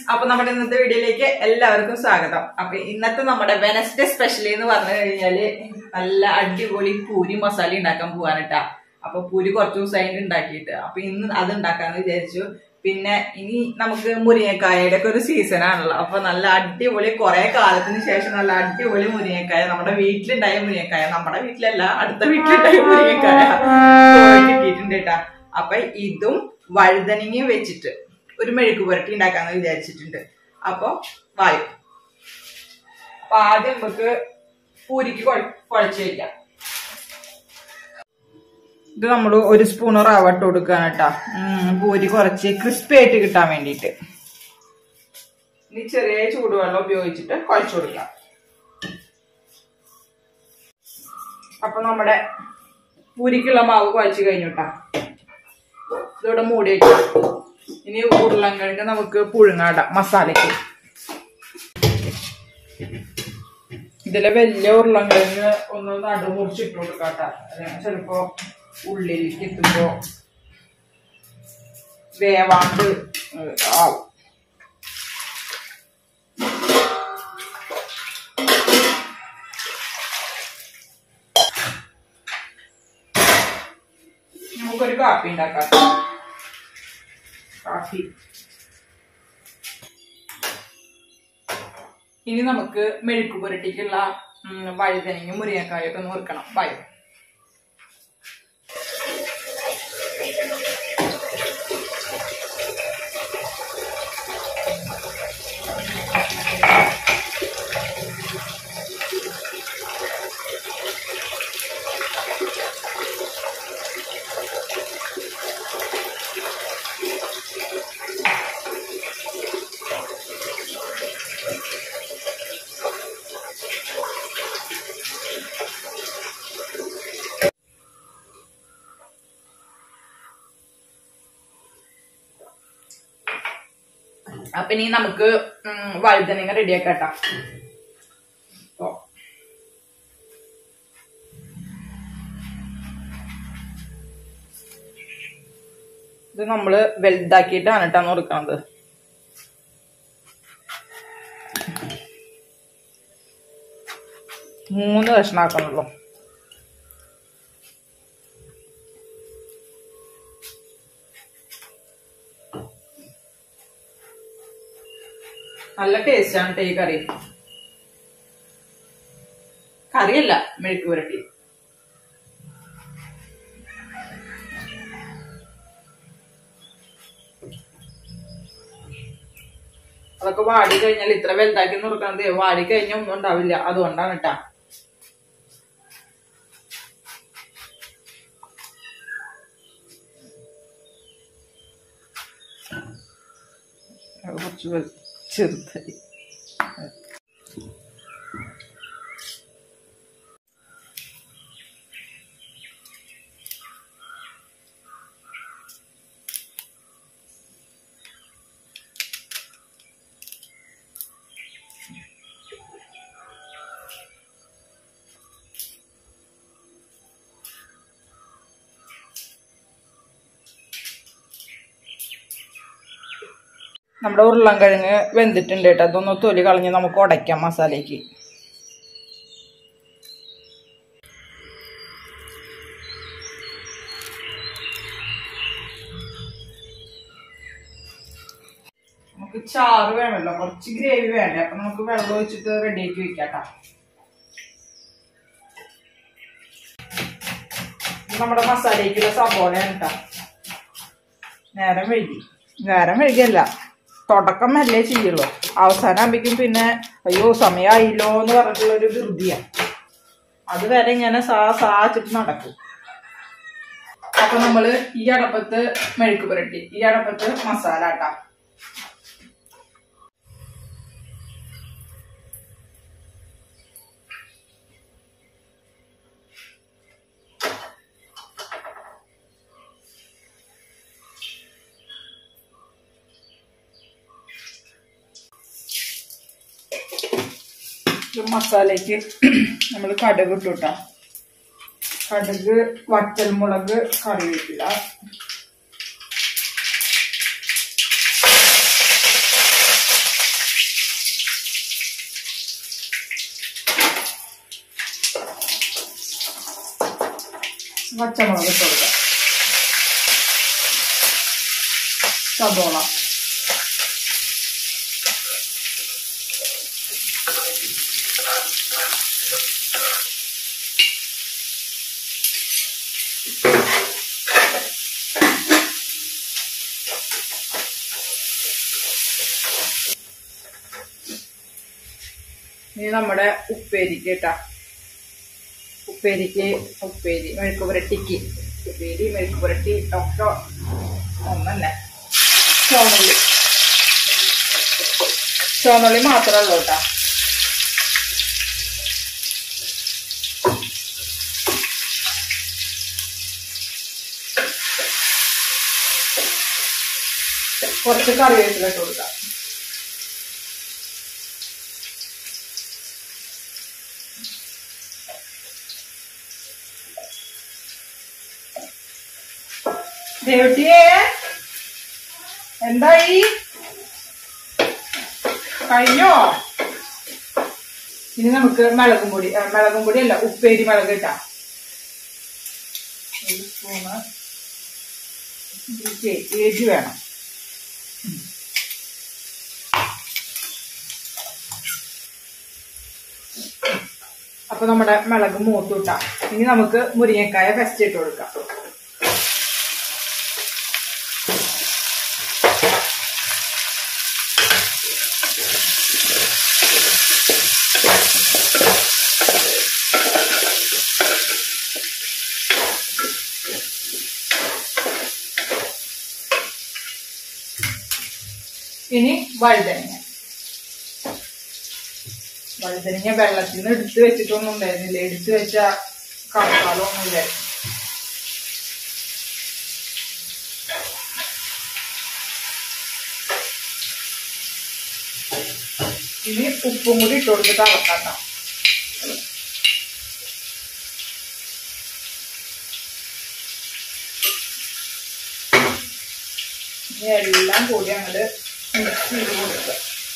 അപ്പൊ നമ്മുടെ ഇന്നത്തെ വീഡിയോയിലേക്ക് എല്ലാവർക്കും സ്വാഗതം അപ്പൊ ഇന്നത്തെ നമ്മുടെ വെനസ്ഡേ സ്പെഷ്യൽ എന്ന് പറഞ്ഞു കഴിഞ്ഞാല് നല്ല അടിപൊളി പൂരി മസാല ഉണ്ടാക്കാൻ പോവാനിട്ടാ അപ്പൊ പൂരി കുറച്ച് ദിവസമായിട്ട് ഉണ്ടാക്കിയിട്ട് അപ്പൊ ഇന്ന് അത് ഉണ്ടാക്കാന്ന് വിചാരിച്ചു പിന്നെ ഇനി നമുക്ക് മുരിങ്ങക്കായയുടെ ഒക്കെ ഒരു സീസൺ ആണല്ലോ അപ്പൊ നല്ല അടിപൊളി കുറെ കാലത്തിന് ശേഷം നല്ല അടിപൊളി മുരിങ്ങക്കായ നമ്മുടെ വീട്ടിലുണ്ടായ മുരിങ്ങക്കായ നമ്മുടെ വീട്ടിലല്ല അടുത്ത വീട്ടിലുണ്ടായ മുരിങ്ങക്കായ കോഴി കിട്ടിയിട്ടുണ്ട് കേട്ടാ അപ്പൊ ഇതും വഴുതനങ്ങയും വെച്ചിട്ട് ഒരു മെഴുക്ക് പുരട്ടി ഉണ്ടാക്കാന്ന് വിചാരിച്ചിട്ടുണ്ട് അപ്പൊ വായു അപ്പൊ ആദ്യം നമുക്ക് പൂരിക്ക് കുഴ- കുഴച്ച് വയ്ക്കാം ഇത് നമ്മൾ ഒരു സ്പൂൺ റവ ഇട്ട് കൊടുക്കാൻ കേട്ടാ പൂരി കുറച്ച് ക്രിസ്പി ആയിട്ട് കിട്ടാൻ വേണ്ടിയിട്ട് ഇനി ചെറിയ ചൂടുവെള്ളം ഉപയോഗിച്ചിട്ട് കുഴച്ചു കൊടുക്കാം അപ്പൊ നമ്മുടെ പൂരിക്കുള്ള മാവ് കുഴച്ച് കഴിഞ്ഞുട്ടാ ഇതോടെ മൂടി വെക്കാം ഇനി ഉരുളൻകിഴങ്ങ് നമുക്ക് പുഴുങ്ങാടാം മസാലയ്ക്ക് ഇതിലെ വലിയ ഉരുളൻകിഴങ്ങ് ഒന്ന് നടു മുറിച്ചിട്ട് കൊടുക്കാട്ടാ അല്ലെങ്കിൽ ചിലപ്പോ ഉള്ളിലേക്ക് എത്തുമ്പോ വേവാണ്ട് ഏഹ്, ആവും നമുക്കൊരു കാപ്പി ഉണ്ടാക്കാം കാപ്പി ഇനി നമുക്ക് മെഴുക്ക് പുരട്ടിക്കുള്ള ഉം, വഴുതനങ്ങയും മുരിങ്ങക്കായൊക്കെ ഒന്ന് മുറുക്കണം വയ അപ്പൊ ഇനി നമുക്ക് ഉം, വഴുതനങ്ങ റെഡിയാക്കാട്ടാ ഓ ഇത് നമ്മള് വലുതാക്കിയിട്ടാണ് കേട്ടാ കൊടുക്കണത് മൂന്ന് കഷ്ണാക്കണുള്ളൂ നല്ല ടേസ്റ്റ് ആണ് ഈ കറി കറിയല്ല മെഴുക്ക് പുരട്ടി അതൊക്കെ വാടി കഴിഞ്ഞാൽ ഇത്ര വലുതാക്കി നുറുക്കണത് വാടി കഴിഞ്ഞ ഒന്നും ഉണ്ടാവില്ല അതുകൊണ്ടാണ് കേട്ടാ അത് കുറച്ച് വലു- ചെറുതായി നമ്മുടെ ഉരുളൻകിഴങ്ങ് വെന്തിട്ടുണ്ട് കേട്ടോ അതൊന്ന് തൊലി കളഞ്ഞ് നമുക്ക് ഉടയ്ക്കാം മസാലയ്ക്ക് നമുക്ക് ചാറ് വേണമല്ലോ കുറച്ച് ഗ്രേവി വേണ്ടേ അപ്പൊ നമുക്ക് വെള്ളം ഒഴിച്ചിട്ട് റെഡിയാക്കി വെക്കാട്ടാ ഇത് നമ്മുടെ മസാലയ്ക്കുള്ള സബോളയാണ് കേട്ടോ നേരം വൈകി നേരം വൈകിയല്ല തുടക്കം മെല്ലെ ചെയ്യുള്ളൂ അവസാനം ആകുമ്പോഴേക്കും പിന്നെ അയ്യോ സമയമായില്ലോ എന്ന് പറഞ്ഞിട്ടുള്ളൊരു ധൃതിയാണ് അത് വരെ ഇങ്ങനെ സാ സാച്ചിട്ട് നടക്കും അപ്പൊ നമ്മള് ഈ അടപ്പത്ത് മെഴുക്ക് പുരട്ടി ഈ അടപ്പത്ത് മസാല ആട്ടാം ഈ മസാലയ്ക്ക് നമ്മൾ കടുക് ഇട്ടു കേട്ടോ കടുക് വറ്റൽമുളക് കറിവേപ്പില പച്ചമുളക് ഇട്ട് കൊടുക്കാം സബോള ഇനി നമ്മുടെ ഉപ്പേരിക്ക് കേട്ടാ ഉപ്പേരിക്ക് ഉപ്പേരി മെഴുക്ക് പുരട്ടിക്ക് ഉപ്പേരി മെഴുക്ക് പുരട്ടി ഒക്കെ ഒന്നല്ലേ ചോന്നുള്ളി ചോന്നുള്ളി മാത്രമേ ഉള്ളൂ കേട്ടാ കുറച്ച് കറിവേപ്പില ഇട്ട് കൊടുക്കാം ദേവട്ടിയെ എന്തായി കഴിഞ്ഞോ ഇനി നമുക്ക് മുളകും പൊടി ആ, മുളകും പൊടി അല്ല ഉപ്പേരി മുളക് ഇട്ടാം ഒരു സ്പൂണ് ഇതിലേക്ക് എരി വേണം അപ്പൊ നമ്മുടെ മുളക് മൂത്തുട്ടാം ഇനി നമുക്ക് മുരിങ്ങക്കായ ഫസ്റ്റ് ഇട്ട് കൊടുക്കാം ഇനി വഴുതനങ്ങ വഴുതനങ്ങ വെള്ളത്തിൽ നിന്ന് എടുത്തു വെച്ചിട്ടൊന്നും ഉണ്ടായിരുന്നില്ല എടുത്തു വെച്ച കണക്കാലൊന്നും ഇല്ലായിരുന്നു ഇനി ഉപ്പും കൂടി ഇട്ട് കൊടുത്തിട്ട് അളക്കാട്ടാം ഇനി എല്ലാം കൂടി അങ്ങോട്ട് മിക്സ് ചെയ്ത് കൊടുക്കുക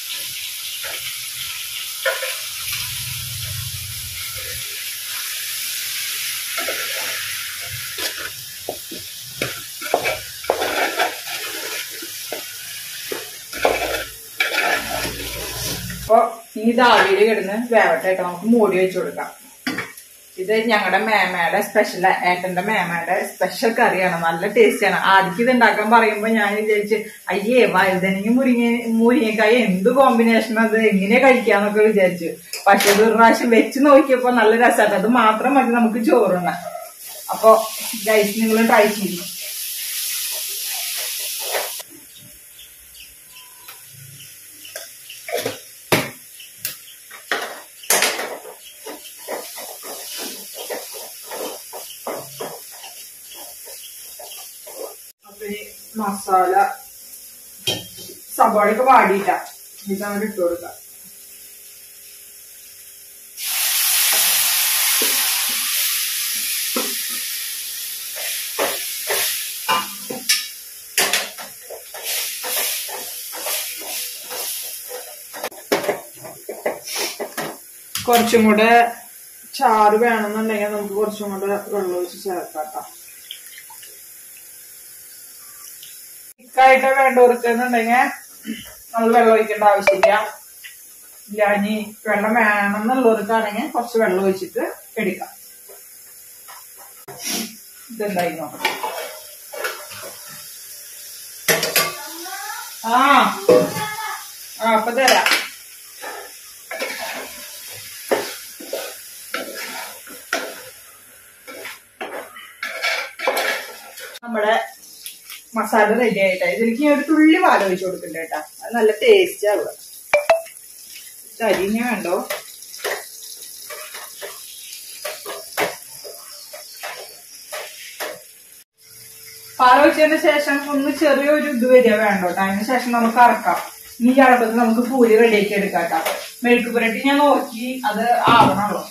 അപ്പൊ ഈ ദാവിയിൽ കിടന്ന് വേവട്ടെ കേട്ടോ നമുക്ക് മൂടി വെച്ച് കൊടുക്കാം ഇത് ഞങ്ങളുടെ മേമയുടെ സ്പെഷ്യൽ ഏട്ടന്റെ മേമയുടെ സ്പെഷ്യൽ കറിയാണ് നല്ല ടേസ്റ്റിയാണ് ആദ്യം ഇത് ഉണ്ടാക്കാൻ പറയുമ്പോ ഞാൻ വിചാരിച്ച് അയ്യേ വഴുതനങ്ങ മുരിങ്ങ മുരിങ്ങക്കായ എന്ത് കോമ്പിനേഷൻ അത് എങ്ങനെ കഴിക്കാന്നൊക്കെ വിചാരിച്ചു പക്ഷെ ഇത് ഒരു പ്രാവശ്യം വെച്ച് നോക്കിയപ്പോ നല്ല രസമായിട്ട് അത് മാത്രം മതി നമുക്ക് ചോറുണ്ണ അപ്പൊ ഗൈസ് നിങ്ങൾ ട്രൈ ചെയ്യും അപ്പൊ ഈ മസാല സവാളയൊക്കെ വാടിയിട്ട ഇതങ്ങോട്ട് ഇട്ട് കൊടുക്കാം കുറച്ചും കൂടെ ചാറ് വേണമെന്നുണ്ടെങ്കിൽ നമുക്ക് കുറച്ചും കൂടെ വെള്ളം ഒഴിച്ച് ചേർക്കാം തിക്കായിട്ട് വേണ്ടവർക്ക് എന്നുണ്ടെങ്കിൽ നമ്മൾ വെള്ളം ഒഴിക്കേണ്ട ആവശ്യമില്ല ഇല്ല ഇനി വെള്ളം വേണമെന്നുള്ളവർക്കാണെങ്കിൽ കുറച്ച് വെള്ളം ഒഴിച്ചിട്ട് എടുക്കാം ഇതെന്തായി നോക്കാം ആ ആ അപ്പൊ തരാം നമ്മുടെ മസാല റെഡി ആയിട്ടാ ഇതിലേക്ക് ഞാൻ ഒരു തുള്ളി പാൽ ഒഴിച്ചു കൊടുക്കണ്ട കേട്ടാ അത് നല്ല ടേസ്റ്റ് ആവുക കരിഞ്ഞ വേണ്ടോ പാൽ ഒഴിച്ചതിന് ശേഷം ഒന്ന് ചെറിയൊരു ഇത് വരിക വേണ്ട കേട്ടോ അതിന് ശേഷം നമുക്ക് അറക്കാം ഇനി ഈ അളപ്പത്ത് നമുക്ക് പൂരി റെഡിയാക്കി എടുക്കാം കേട്ടോ മെഴുക്ക് പുരട്ടി ഞാൻ നോക്കി അത് ആവണല്ലോ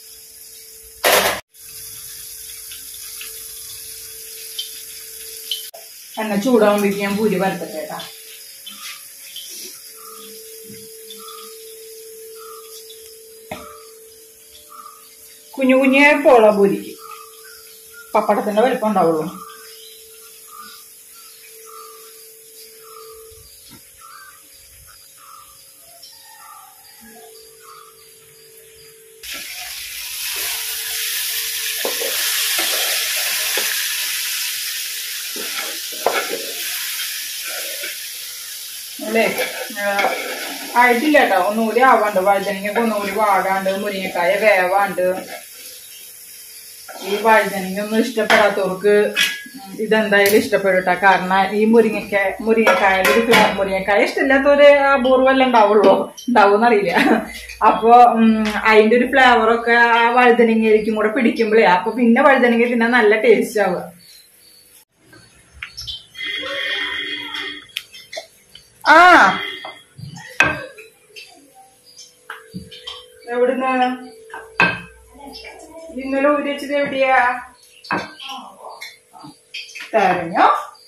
എണ്ണ ചൂടാകുമ്പോഴേക്ക് ഞാൻ പൂരി വരട്ടെ കേട്ടാ കുഞ്ഞു കുഞ്ഞേ പോള പൂരിക്ക് പപ്പടത്തിന്റെ വലിപ്പം ഉണ്ടാവുള്ളൂ അല്ലേ ആഹ് ആയിട്ടില്ല കേട്ടോ ഒന്നുകൂടി ആവാണ്ട് വഴുതനങ്ങയൊക്കെ ഒന്നുകൂടി വാടാണ്ട് മുരിങ്ങക്കായ വേവാണ്ട് ഈ വഴുതനങ്ങ ഒന്നും ഇഷ്ടപ്പെടാത്തവർക്ക് ഉം ഇതെന്തായാലും ഇഷ്ടപ്പെടും കേട്ടോ കാരണം ഈ മുരിങ്ങക്കായ മുരിങ്ങക്കായുടെ ഒരു ഫ്ലേവർ മുരിങ്ങക്കായ ഇഷ്ടമില്ലാത്തവര് അപൂർവമല്ല ഉണ്ടാവുള്ളൂ ഉണ്ടാവുമെന്നറിയില്ല അപ്പൊ ഉം, അതിന്റെ ഒരു ഫ്ലേവറൊക്കെ ആ വഴുതനങ്ങയിലേക്കും കൂടെ പിടിക്കുമ്പോഴേ അപ്പൊ പിന്നെ വഴുതനങ്ങ തിന്നാൻ നല്ല ടേസ്റ്റ് ആവുക ആ എവിടുന്ന് ഇന്നലെ ഊരി വെച്ചത് എവിടെയാ തെരഞ്ഞോ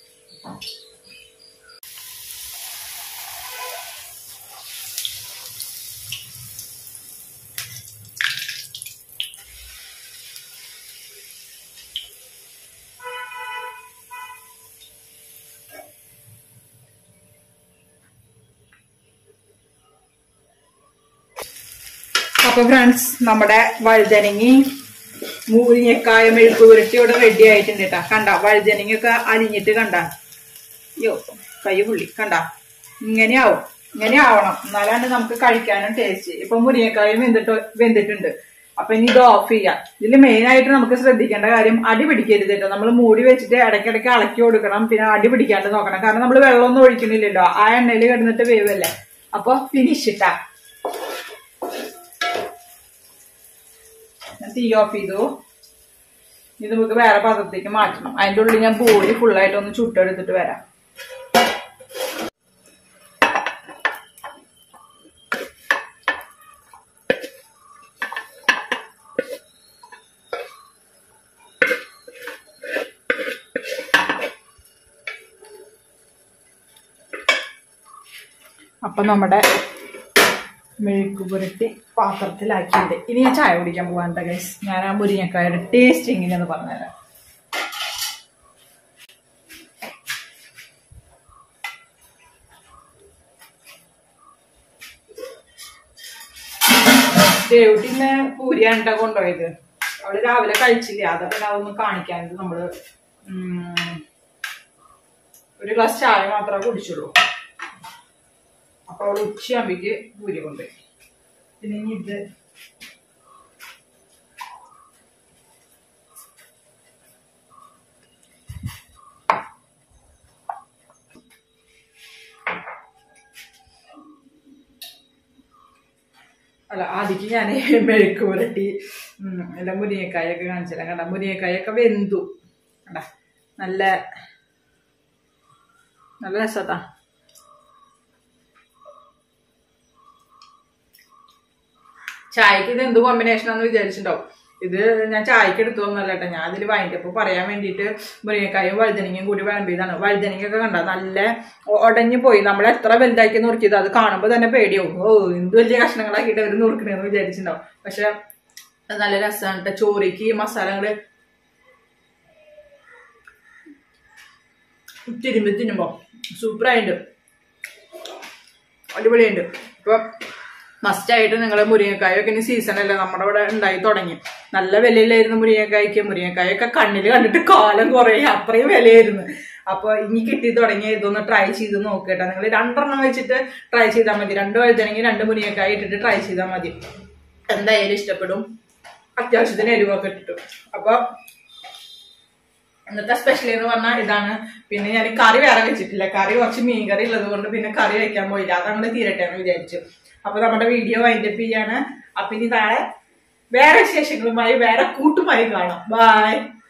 അപ്പൊ ഫ്രണ്ട്സ് നമ്മുടെ വഴുതനങ്ങി മൂരിങ്ങക്കായ മെഴുക്ക് പുരട്ടി ഇവിടെ റെഡി ആയിട്ടുണ്ട് കേട്ടാ കണ്ട വഴുതനങ്ങയൊക്കെ അലിഞ്ഞിട്ട് കണ്ട അയ്യോ കൈ പുള്ളി കണ്ട ഇങ്ങനെയാവും ഇങ്ങനെ ആവണം എന്നാലാണ് നമുക്ക് കഴിക്കാനും ടേസ്റ്റ് ഇപ്പൊ മുരിങ്ങക്കായും വെന്തിട്ട് വെന്തിട്ടുണ്ട് അപ്പൊ ഇനി ഇത് ഓഫ് ചെയ്യാം ഇതിൽ മെയിൻ ആയിട്ട് നമുക്ക് ശ്രദ്ധിക്കേണ്ട കാര്യം അടി പിടിക്കരുത് കേട്ടോ നമ്മൾ മൂടി വെച്ചിട്ട് ഇടയ്ക്കിടയ്ക്ക് ഇളക്കി കൊടുക്കണം പിന്നെ അടി പിടിക്കാണ്ട് നോക്കണം കാരണം നമ്മൾ വെള്ളമൊന്നും ഒഴിക്കണില്ലല്ലോ ആ എണ്ണയിൽ കിടന്നിട്ട് വേവല്ലേ അപ്പൊ ഫിനിഷ് ഇട്ടാ ഞാൻ തീ ഓഫ് ചെയ്തു ഇത് നമുക്ക് വേറെ പാത്രത്തേക്ക് മാറ്റണം അതിൻ്റെ ഉള്ളിൽ ഞാൻ ബോഡി ഫുള്ളായിട്ട് ഒന്ന് ചുട്ടെടുത്തിട്ട് വരാം അപ്പൊ നമ്മുടെ മെഴുക്ക് പുരട്ടി പാത്രത്തിലാക്കിയിട്ട് ഇനി ഞാൻ ചായ കുടിക്കാൻ പോകാൻ ഗൈസ് ഞാൻ ആ മുരിങ്ങക്കായുടെ ടേസ്റ്റ് എങ്ങനെയാന്ന് പറഞ്ഞുതരാം ദേവുട്ടിന്ന് പൂരിയാണ്ട കൊണ്ടുപോയത് അവള് രാവിലെ കഴിച്ചില്ല അതാ പിന്നെ അതൊന്നും കാണിക്കാനത് നമ്മള് ഉം, ഒരു ഗ്ലാസ് ചായ മാത്രമേ കുടിച്ചുള്ളൂ അപ്പൊ അവള് ഉച്ചയാകുമ്പേക്ക് പൂരി കൊണ്ടുപോയി പിന്നെ ഇനി ഇത് അല്ല ആദ്യക്ക് ഞാൻ മെഴുക്ക് പുരട്ടി ഉം, എല്ലാം മുരിങ്ങക്കായൊക്കെ കാണിച്ചില്ല കണ്ട മുരിങ്ങക്കായൊക്കെ വെന്തു കണ്ട നല്ല നല്ല രസത്താ ചായക്ക് ഇത് എന്ത് കോമ്പിനേഷൻ ആണെന്ന് വിചാരിച്ചിട്ടുണ്ടാവും ഇത് ഞാൻ ചായക്ക് എടുത്തു തന്നല്ല കേട്ടോ ഞാൻ അതിൽ വൈൻഡപ്പ് പറയാൻ വേണ്ടിയിട്ട് മുരിങ്ങക്കായും വഴുതനങ്ങയും കൂടി വിളമ്പിയതാണ് വഴുതനങ്ങയൊക്കെ കണ്ട നല്ല ഉടഞ്ഞു പോയി നമ്മൾ എത്ര വലുതാക്കി നുറുക്കിയത് അത് കാണുമ്പോൾ തന്നെ പേടിയാവും ഓ എന്ത് വലിയ കഷ്ണങ്ങളാക്കിയിട്ട് അവർ നുറുക്കണേന്ന് വിചാരിച്ചിട്ടുണ്ടാവും പക്ഷെ അത് നല്ല രസമാണ് കേട്ടോ ചോറിക്ക് ഈ മസാലകള് തിരുമ്പി തിന്നുമ്പോ സൂപ്പറായിട്ടുണ്ട് അടിപൊളിയുണ്ട് ഇപ്പൊ മസ്റ്റായിട്ട് നിങ്ങൾ മുരിങ്ങക്കായൊക്കെ ഇനി സീസൺ അല്ലേ നമ്മുടെ ഇവിടെ ഉണ്ടായി തുടങ്ങി നല്ല വിലയിലായിരുന്നു മുരിങ്ങക്കായ്ക്ക് മുരിങ്ങക്കായൊക്കെ കണ്ണിൽ കണ്ടിട്ട് കാലം കുറേ അത്രയും വിലയായിരുന്നു അപ്പൊ ഇനി കിട്ടി തുടങ്ങി ഇതൊന്ന് ട്രൈ ചെയ്ത് നോക്കട്ടെ നിങ്ങൾ രണ്ടെണ്ണം വെച്ചിട്ട് ട്രൈ ചെയ്താൽ മതി രണ്ട് വഴുതനെങ്കിൽ രണ്ട് മുരിങ്ങക്കായ ഇട്ടിട്ട് ട്രൈ ചെയ്താൽ മതി എന്തായാലും ഇഷ്ടപ്പെടും അത്യാവശ്യത്തിന് എരിവൊക്കെ ഇട്ടിട്ടു അപ്പൊ ഇന്നത്തെ സ്പെഷ്യൽ എന്ന് പറഞ്ഞാൽ ഇതാണ് പിന്നെ ഞാൻ കറി വേറെ വെച്ചിട്ടില്ല കറി കുറച്ച് മീൻ കറി ഉള്ളത് കൊണ്ട് പിന്നെ കറി വെക്കാൻ പോയില്ല അതങ്ങോട്ട് തീരട്ടെ എന്ന് വിചാരിച്ചു അപ്പൊ നമ്മുടെ വീഡിയോ വൈൻഡപ്പ് ചെയ്യാണ് അപ്പൊ ഇനി നാളെ വേറെ വിശേഷങ്ങളുമായി വേറെ കൂട്ടുമായി കാണാം ബായ്